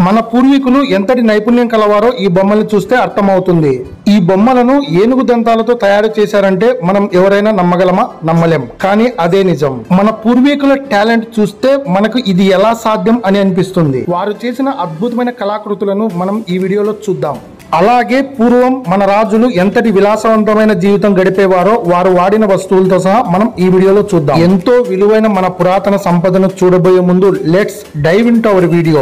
మన పూర్వీకులు ఎంతటి నైపుణ్యం కలవారో ఈ బొమ్మల్ని చూస్తే అర్థమవుతుంది ఈ బొమ్మలను ఏనుగు దంతాలతో తయారు చేశారంటే మనం ఎవరైనా నమ్మగలమా నమ్మలేం కానీ అదే నిజం మన పూర్వీకుల టాలెంట్ చూస్తే మనకు ఇది ఎలా సాధ్యం అని అనిపిస్తుంది వారు చేసిన అద్భుతమైన కళాకృతులను మనం ఈ వీడియోలో చూద్దాం అలాగే పూర్వం మన రాజులు ఎంతటి విలాసవంతమైన జీవితం గడిపేవారో వారు వాడిన వస్తువులతో సహా మనం ఈ వీడియోలో చూద్దాం ఎంతో విలువైన మన పురాతన సంపదను చూడబోయే ముందు let's dive in our video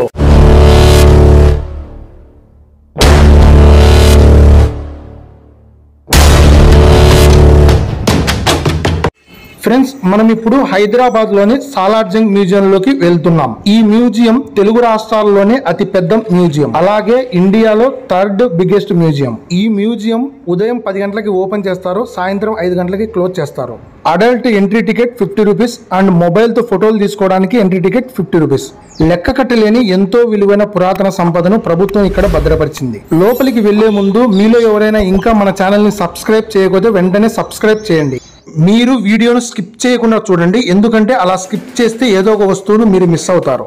friends మనం ఇప్పుడు హైదరాబాద్ లోని సాలార్జంగ్ మ్యూజియం లోకి వెళ్తున్నాం ఈ మ్యూజియం తెలుగు రాష్ట్రాల్లోనే అతి పెద్ద మ్యూజియం అలాగే ఇండియాలో థర్డ్ బిగ్గెస్ట్ మ్యూజియం ఈ మ్యూజియం ఉదయం పది గంటలకి ఓపెన్ చేస్తారు సాయంత్రం ఐదు గంటలకి క్లోజ్ చేస్తారు adult entry ticket fifty rupees and mobile తో ఫోటోలు తీసుకోవడానికి ఎంట్రీ టికెట్ ఫిఫ్టీ రూపీస్ లెక్క కట్టలేని ఎంతో విలువైన పురాతన సంపదను ప్రభుత్వం ఇక్కడ భద్రపరిచింది లోపలికి వెళ్లే ముందు మీలో ఎవరైనా ఇంకా మన ఛానల్ ని సబ్స్క్రైబ్ చేయకపోతే వెంటనే సబ్స్క్రైబ్ చేయండి మీరు వీడియోను స్కిప్ చేయకుండా చూడండి ఎందుకంటే అలా స్కిప్ చేస్తే ఏదో ఒక వస్తువును మీరు మిస్ అవుతారు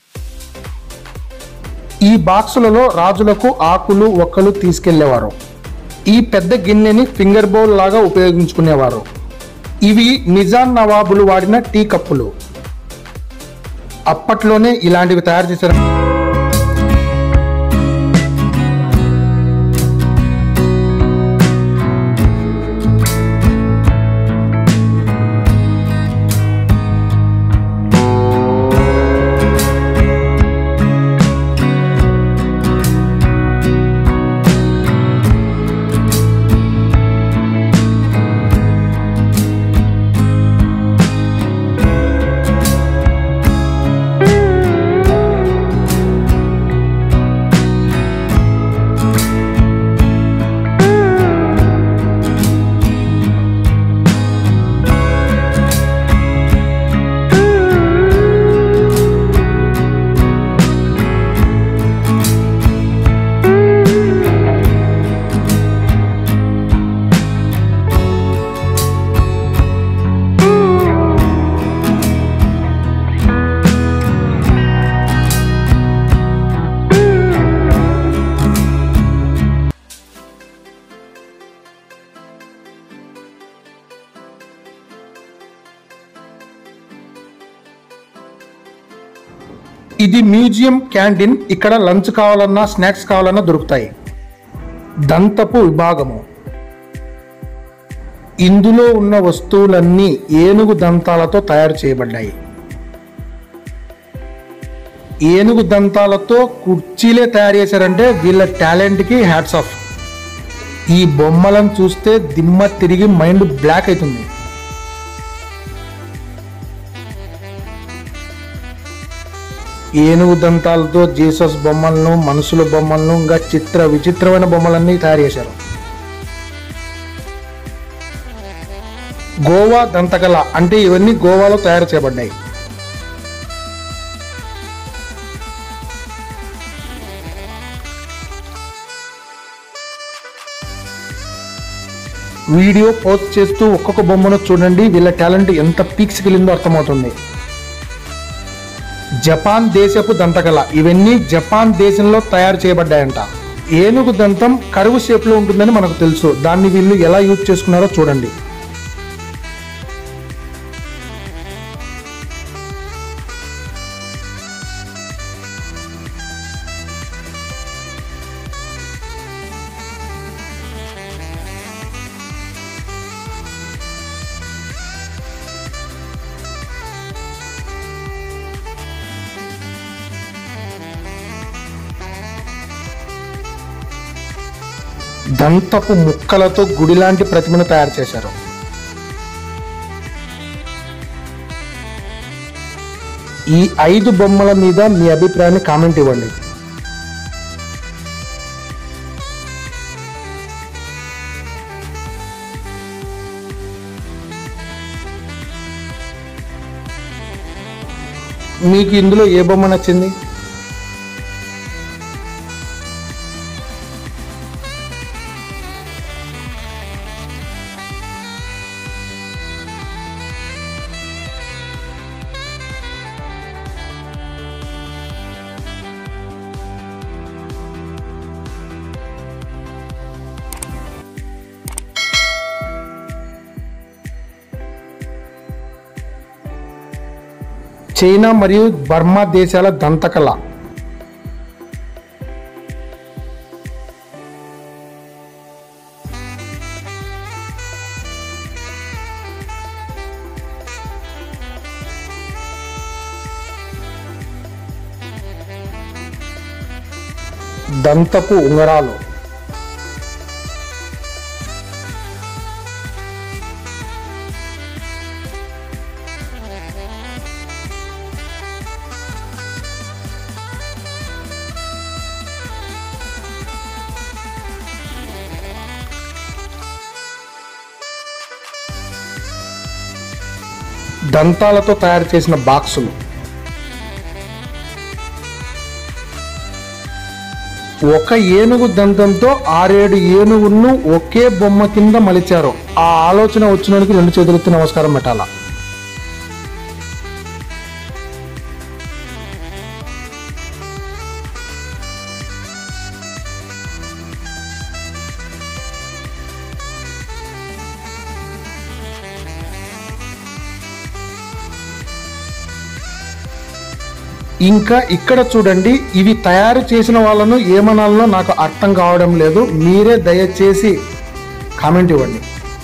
ఈ బాక్సులలో రాజులకు ఆకులు ఒక్కలు తీసుకెళ్లేవారు ఈ పెద్ద గిన్నెని ఫింగర్ బౌల్ లాగా ఉపయోగించుకునేవారు ఇవి నిజాం నవాబులు వాడిన టీ కప్పులు అప్పట్లోనే ఇలాంటివి తయారు చేశారు ఇది మ్యూజియం క్యాంటీన్ ఇక్కడ లంచ్ కావాలన్నా స్నాక్స్ కావాలన్నా దొరుకుతాయి దంతపు విభాగము ఇందులో ఉన్న వస్తువులన్నీ ఏనుగు దంతాలతో తయారు చేయబడ్డాయి ఏనుగు దంతాలతో కుర్చీలే తయారు చేశారంటే వీళ్ళ టాలెంట్కి హ్యాట్స్ ఆఫ్ ఈ బొమ్మలను చూస్తే దిమ్మ తిరిగి మైండ్ బ్లాక్ అవుతుంది ఏనుగు దంతాలతో జీసస్ బొమ్మలను మనుషుల బొమ్మలను ఇంకా చిత్ర విచిత్రమైన బొమ్మలన్నీ తయారు చేశారు గోవా దంతకళ అంటే ఇవన్నీ గోవాలో తయారు చేయబడ్డాయి వీడియో పోస్ట్ చేస్తూ ఒక్కొక్క బొమ్మను చూడండి వీళ్ళ టాలెంట్ ఎంత పీక్స్కి వెళ్ళిందో అర్థమవుతుంది జపాన్ దేశపు దంతకళ ఇవన్నీ జపాన్ దేశంలో తయారు చేయబడ్డాయంట ఏనుగు దంతం కరువు షేప్లో ఉంటుందని మనకు తెలుసు దాన్ని వీళ్ళు ఎలా యూజ్ చేసుకున్నారో చూడండి దంతపు ముక్కలతో గుడి లాంటి ప్రతిమను తయారు చేశారు ఈ ఐదు బొమ్మల మీద మీ అభిప్రాయాన్ని కామెంట్ ఇవ్వండి మీకు ఇందులో ఏ బొమ్మ నచ్చింది చైనా మరియు బర్మా దేశాల దంతకళ దంతపు ఉంగరాలు దంతాలతో తయారు చేసిన బాక్సులు ఒక ఏనుగు దంతంతో ఆరేడు ఏనుగులను ఒకే బొమ్మ కింద మలిచారు ఆ ఆలోచన వచ్చినందుకు రెండు చేతులెత్తి నమస్కారం పెట్టాల ఇంకా ఇక్కడ చూడండి ఇవి తయారు చేసిన వాళ్ళను ఏమనాలనో నాకు అర్థం కావడం లేదు మీరే దయచేసి కామెంట్ ఇవ్వండి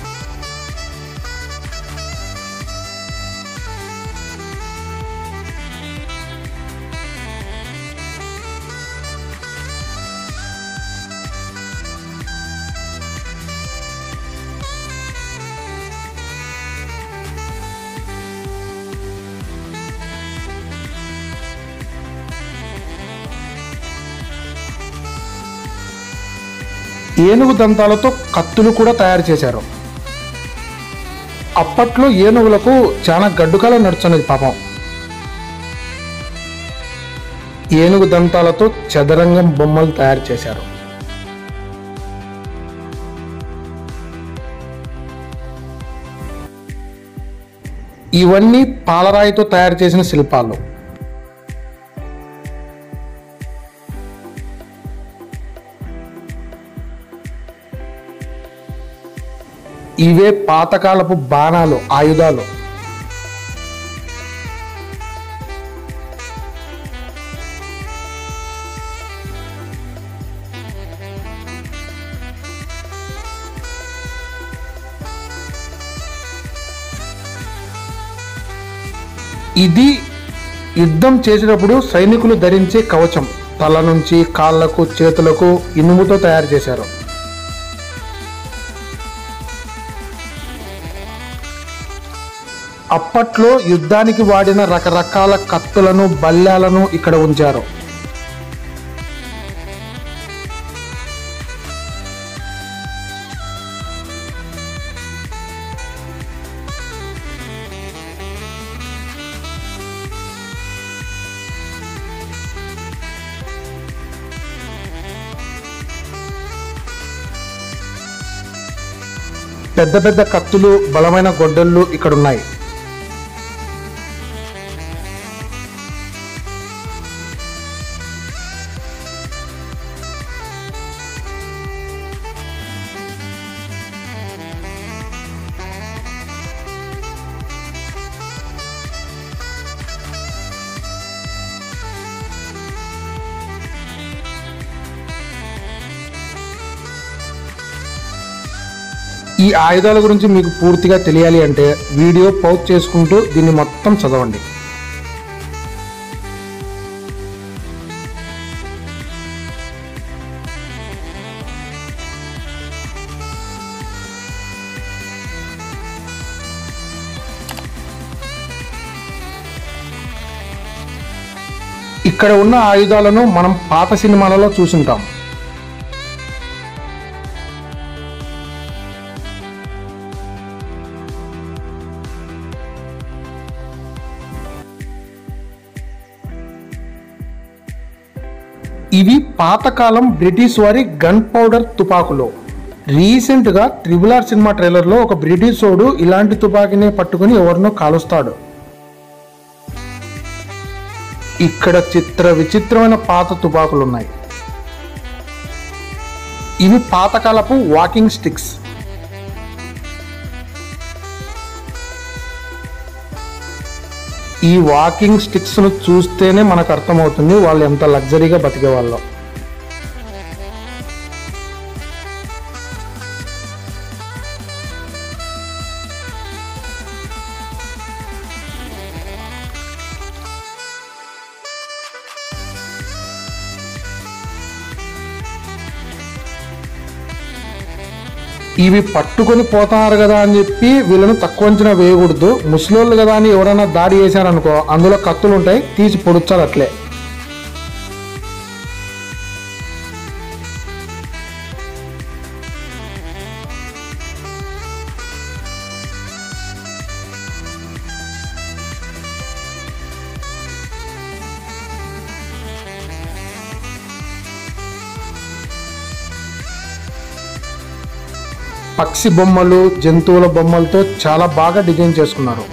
ఏనుగు దంతాలతో కత్తులు కూడా తయారు చేశారు అప్పట్లో ఏనుగులకు చాలా గడ్డుకాలం నడుచున్నది పాపం ఏనుగు దంతాలతో చదరంగం బొమ్మలు తయారు చేశారు ఇవన్నీ పాలరాయితో తయారు చేసిన శిల్పాలు ఇవే పాతకాలపు బాణాలు ఆయుధాలు ఇది యుద్ధం చేసేటప్పుడు సైనికులు ధరించే కవచం తల నుంచి కాళ్ళకు చేతులకు ఇనుముతో తయారు చేశారు అప్పట్లో యుద్ధానికి వాడిన రకరకాల కత్తులను బల్యాలను ఇక్కడ ఉంచారు పెద్ద పెద్ద కత్తులు బలమైన గొడ్డళ్ళు ఇక్కడ ఉన్నాయి ఈ ఆయుధాల గురించి మీకు పూర్తిగా తెలియాలి అంటే వీడియో పౌజ్ చేసుకుంటూ దీన్ని మొత్తం చదవండి ఇక్కడ ఉన్న ఆయుధాలను మనం పాత సినిమాలలో చూసుంటాం ఇవి పాతకాలం బ్రిటిష్ వారి గన్ పౌడర్ తుపాకులు రీసెంట్గా త్రిబుల్ ఆర్ సినిమా ట్రైలర్లో ఒక బ్రిటిష్ సోడు ఇలాంటి తుపాకీని పట్టుకుని ఎవరినో కాలుస్తాడు ఇక్కడ చిత్ర విచిత్రమైన పాత తుపాకులు ఉన్నాయి ఇవి పాతకాలపు వాకింగ్ స్టిక్స్ ఈ వాకింగ్ స్టిక్స్ ను చూస్తేనే మనకు అర్థమవుతుంది వాళ్ళు ఎంత లగ్జరీగా బతికే వాళ్ళో ఇవి పట్టుకొని పోతున్నారు కదా అని చెప్పి వీళ్ళని తక్కువ అంచనా వేయకూడదు ముసలోళ్ళు కదా అని ఎవరైనా దాడి చేశారనుకో అందులో కత్తులు ఉంటాయి తీసి పొడుచాలి అట్లే పక్షి బొమ్మలు జంతువుల బొమ్మలతో చాలా బాగా డిజైన్ చేసుకున్నారు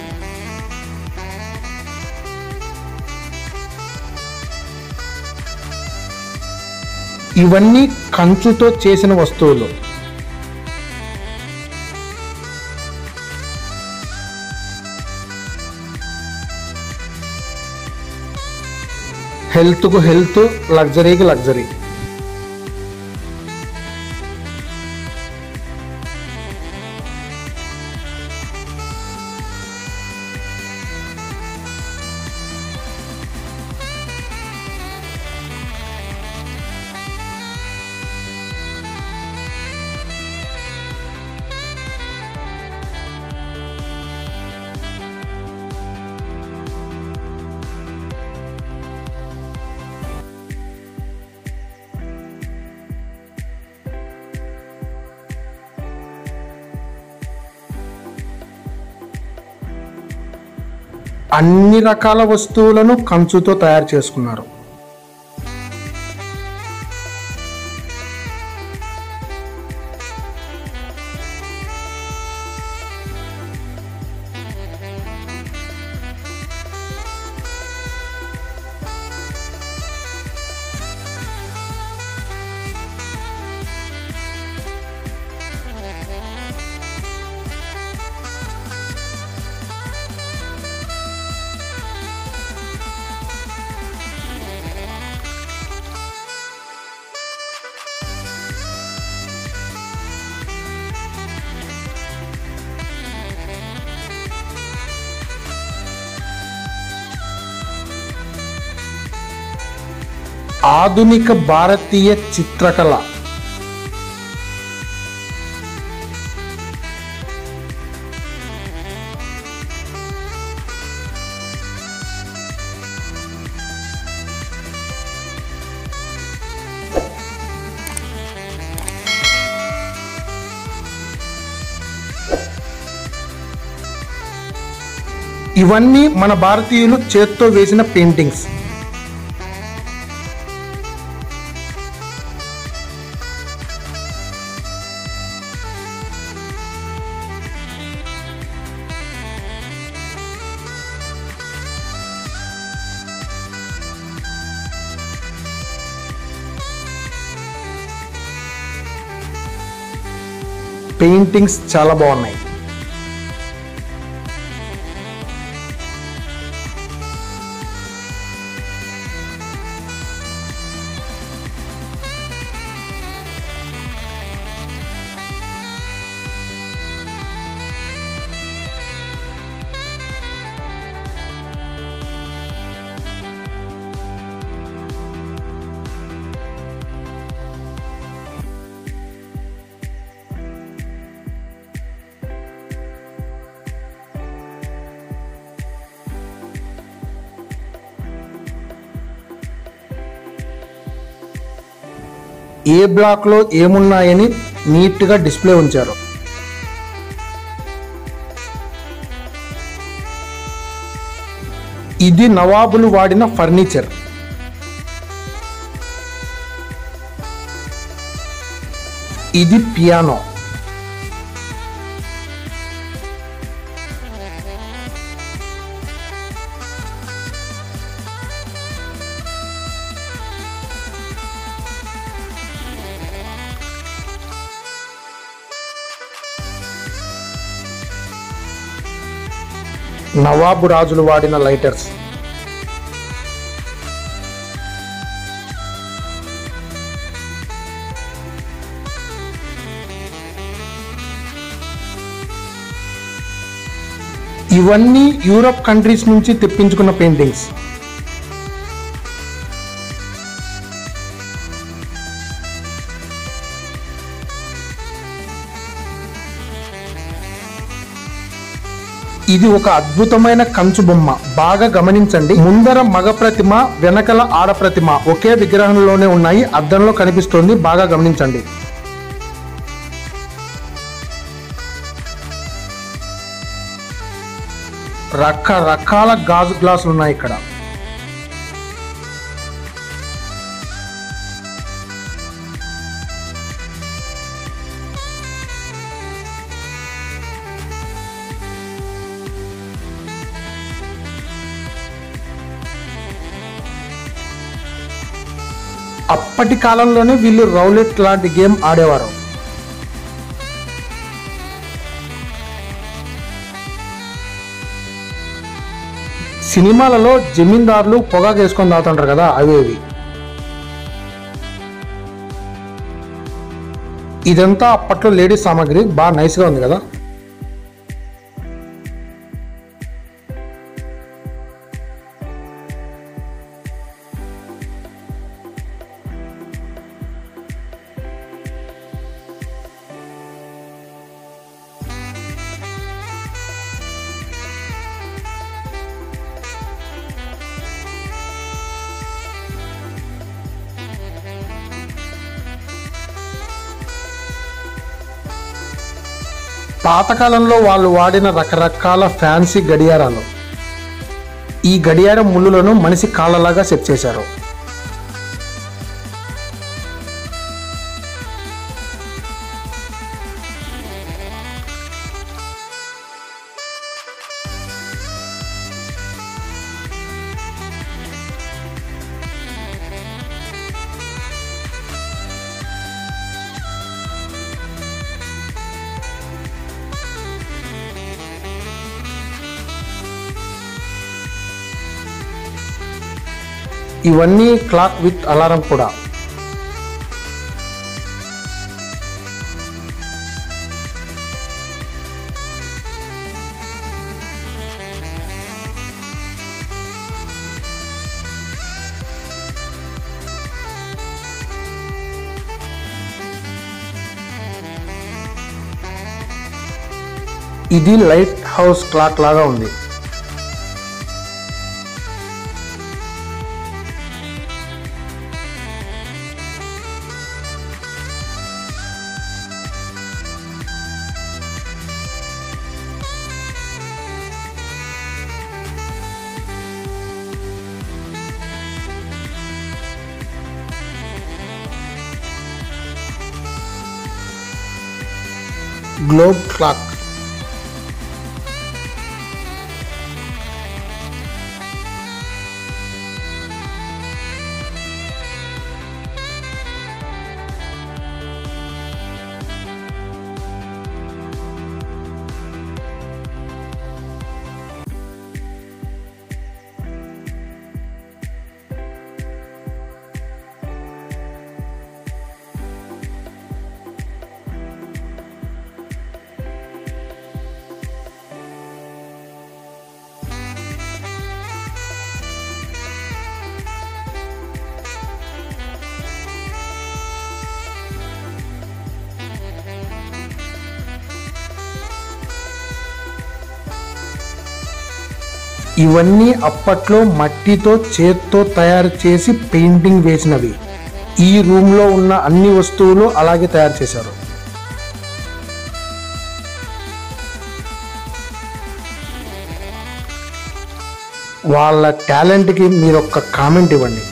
ఇవన్నీ కంచుతో చేసిన వస్తువులు హెల్త్కు హెల్త్ లగ్జరీకి లగ్జరీ అన్ని రకాల వస్తువులను కంచుతో తయారు చేసుకున్నారు ఆధునిక భారతీయ చిత్రకళ ఇవన్నీ మన భారతీయులు చేత్తో వేసిన పెయింటింగ్స్ పెయింటింగ్స్ చాలా బాగున్నాయి ఏ బ్లాక్లో ఏమున్నాయని నీట్గా డిస్ప్లే ఉంచారు ఇది నవాబులు వాడిన ఫర్నిచర్ ఇది పియానో నవాబు రాజులు వాడిన లైటర్స్ ఇవన్నీ యూరప్ కంట్రీస్ నుంచి తెప్పించుకున్న పెయింటింగ్స్ ఇది ఒక అద్భుతమైన కంచు బొమ్మ బాగా గమనించండి ముందర మగ ప్రతిమ వెనకల ఆడ ప్రతిమ ఒకే విగ్రహంలోనే ఉన్నాయి అద్దంలో కనిపిస్తోంది బాగా గమనించండి రకరకాల గాజు గ్లాసులు ఉన్నాయి ఇక్కడ అప్పటి కాలంలోనే వీళ్ళు రౌలెట్ లాంటి గేమ్ ఆడేవారు సినిమాలలో జమీందారులు పొగాకు వేసుకొని తాగుతుంటారు కదా అవి ఇవి ఇదంతా అప్పట్లో లేడీస్ సామాగ్రి బాగా నైస్గా ఉంది కదా పాతకాలంలో వాళ్ళు వాడిన రకరకాల ఫ్యాన్సీ గడియారాలు ఈ గడియారం ముళ్ళులను మనిషి కాళ్ళలాగా సెట్ చేశారు ఇవన్నీ క్లాక్ విత్ అలారం కూడా ఇది లైట్ హౌస్ క్లాక్ లాగా ఉంది గ్లోబ్ క్లాక్ ఇవన్నీ అప్పట్లో మట్టితో చేత్తో తయారు చేసి పెయింటింగ్ వేసినవి ఈ రూమ్లో ఉన్న అన్ని వస్తువులు అలాగే తయారు చేశారు వాళ్ళ టాలెంట్కి మీరు ఒక్క కామెంట్ ఇవ్వండి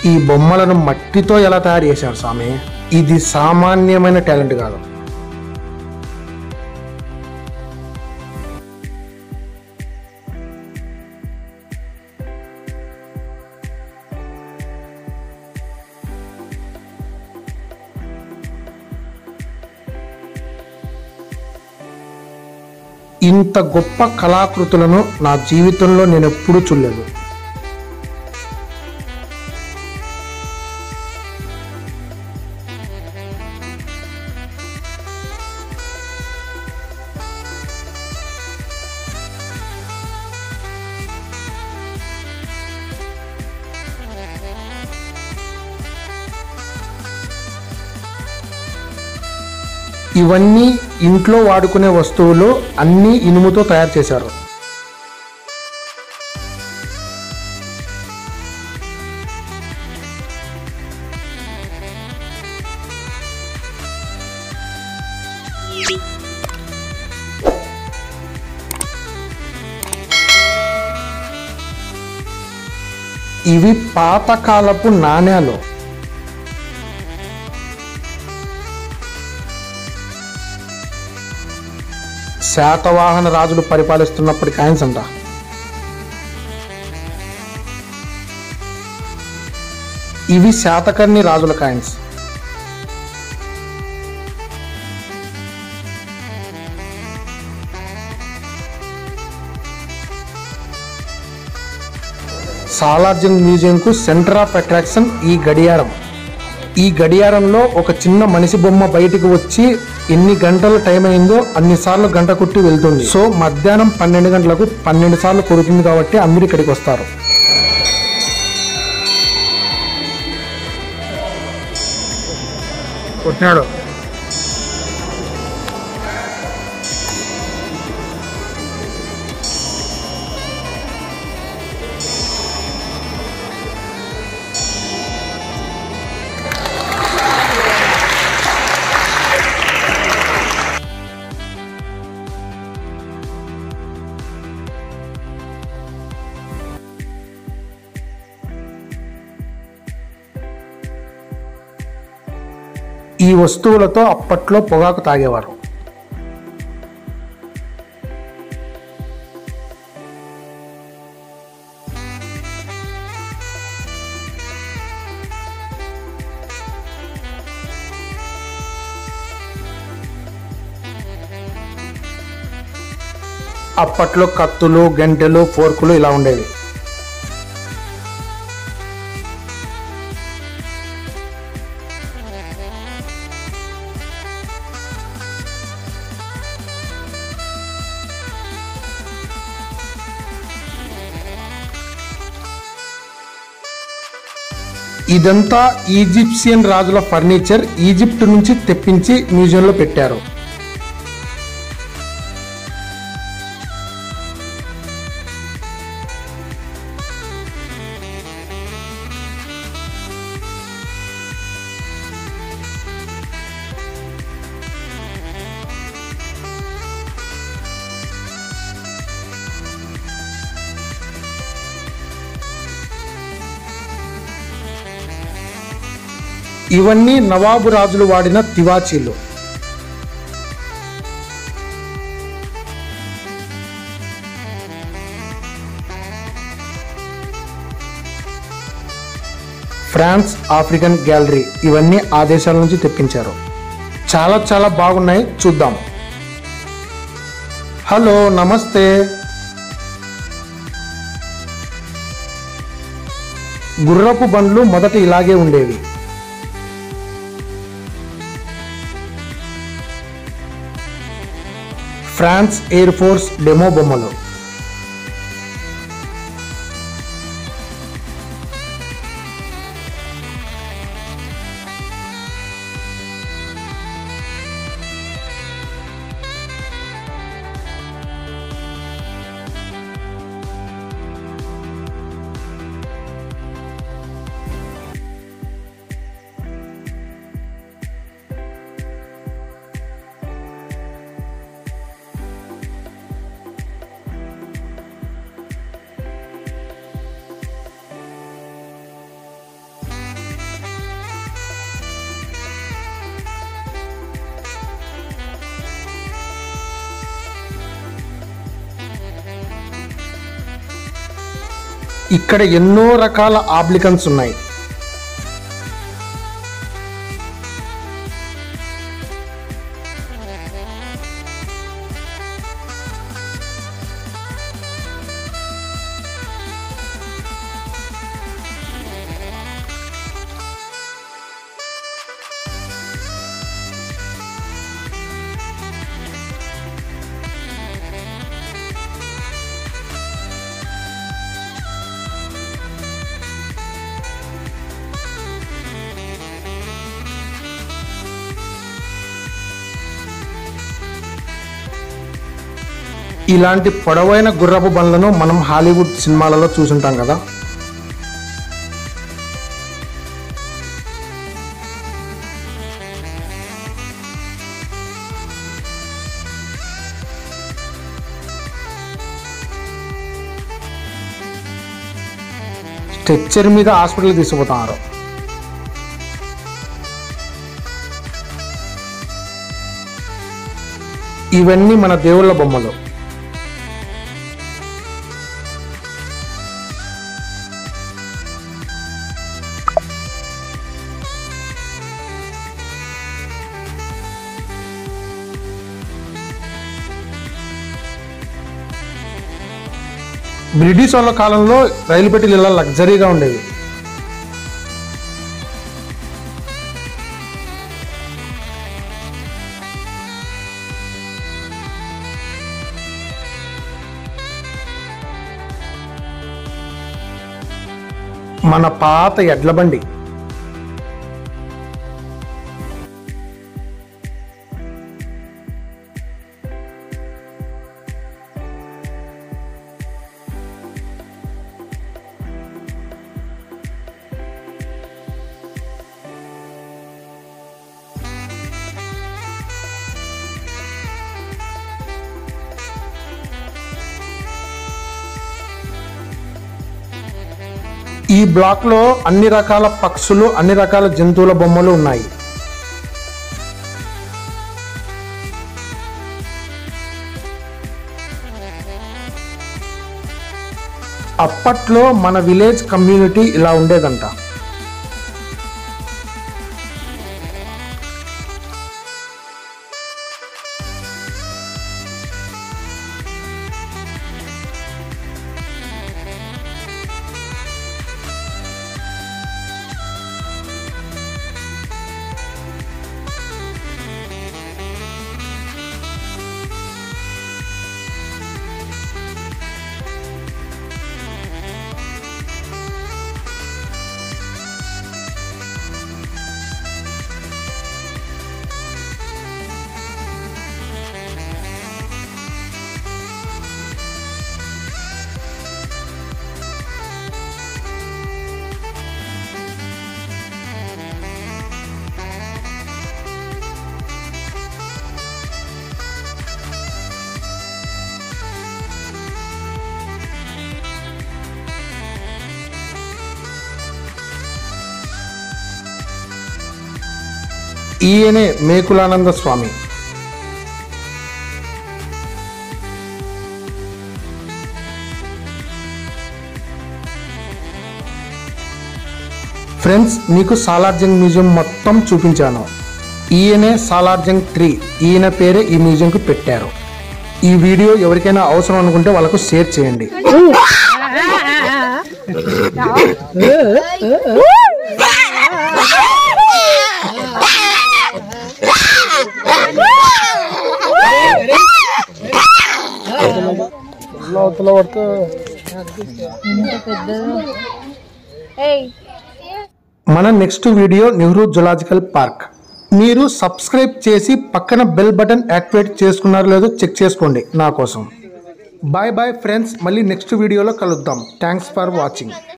ఈ బొమ్మలను మట్టితో ఎలా తయారు చేశారు స్వామి ఇది సామాన్యమైన టాలెంట్ కాదు ఇంత గొప్ప కళాకృతులను నా జీవితంలో నేను ఎప్పుడూ చూడలేదు ఇవన్నీ ఇంట్లో వాడుకునే వస్తువులు అన్నీ ఇనుముతో తయారు చేశారు ఇవి పాతకాలపు నాణ్యాలు శాతవాహన రాజులు పరిపాలిస్తున్నప్పటి కాయిన్స్ అంట ఇవి శాతకర్ణి రాజుల కాయిన్స్ సాలార్జంగ్ మ్యూజియంకు సెంటర్ ఆఫ్ అట్రాక్షన్ ఈ గడియారం ఈ గడియారంలో ఒక చిన్న మనిషి బొమ్మ బయటికి వచ్చి ఎన్ని గంటలు టైం అయిందో అన్ని సార్లు గంట కొట్టి వెళ్తుంది సో మధ్యాహ్నం పన్నెండు గంటలకు పన్నెండు సార్లు కొడుతుంది కాబట్టి అందరూ ఇక్కడికి వస్తారు కొట్టినాడు ఈ వస్తువులతో అప్పట్లో పొగాకు తాగేవారు అప్పట్లో కత్తులు గంటెలు ఫోర్కులు ఇలా ఉండేవి ఇదంతా ఈజిప్షియన్ రాజుల ఫర్నిచర్ ఈజిప్ట్ నుంచి తెప్పించి మ్యూజియంలో పెట్టారు ఇవన్నీ నవాబు రాజులు వాడిన తివాచీలు ఫ్రాన్స్ ఆఫ్రికన్ గ్యాలరీ ఇవన్నీ ఆ దేశాల నుంచి తెప్పించారు చాలా చాలా బాగున్నాయి చూద్దాం హలో నమస్తే గుర్రపు బండ్లు మొదట ఇలాగే ఉండేవి ఫ్రాన్స్ ఎయిర్ ఫోర్స్ డెమో బొమ్మలు ఇక్కడ ఎన్నో రకాల ఆబ్లికన్స్ ఉన్నాయి ఇలాంటి పొడవైన గుర్రపు బండ్లను మనం హాలీవుడ్ సినిమాలలో చూసుంటాం కదా స్ట్రెచ్చర్ మీద హాస్పిటల్ తీసుకుపోతున్నారు ఇవన్నీ మన దేవుళ్ళ బొమ్మలు బ్రిటిష్ వాళ్ళ కాలంలో రైలు పెట్టెలు ఇలా లగ్జరీగా ఉండేవి మన పాత ఎడ్ల బండి ఈ బ్లాక్ లో అన్ని రకాల పక్షులు అన్ని రకాల జంతువుల బొమ్మలు ఉన్నాయి అప్పట్లో మన విలేజ్ కమ్యూనిటీ ఇలా ఉండేదంట ఈయనే మేకులానంద స్వామి ఫ్రెండ్స్ మీకు సాలార్జంగ్ మ్యూజియం మొత్తం చూపించాను ఈయనే సాలార్జంగ్ ట్రీ ఈయన పేరే ఈ మ్యూజియంకి పెట్టారు ఈ వీడియో ఎవరికైనా అవసరం అనుకుంటే వాళ్ళకు షేర్ చేయండి మన next video Nehru zoological park మీరు సబ్స్క్రైబ్ చేసి పక్కన బెల్ బటన్ యాక్టివేట్ చేసుకున్నారో లేదో చెక్ చేసుకోండి నా కోసం బాయ్ బాయ్ ఫ్రెండ్స్ మళ్ళీ నెక్స్ట్ వీడియోలో కలుద్దాం థ్యాంక్స్ ఫర్ వాచింగ్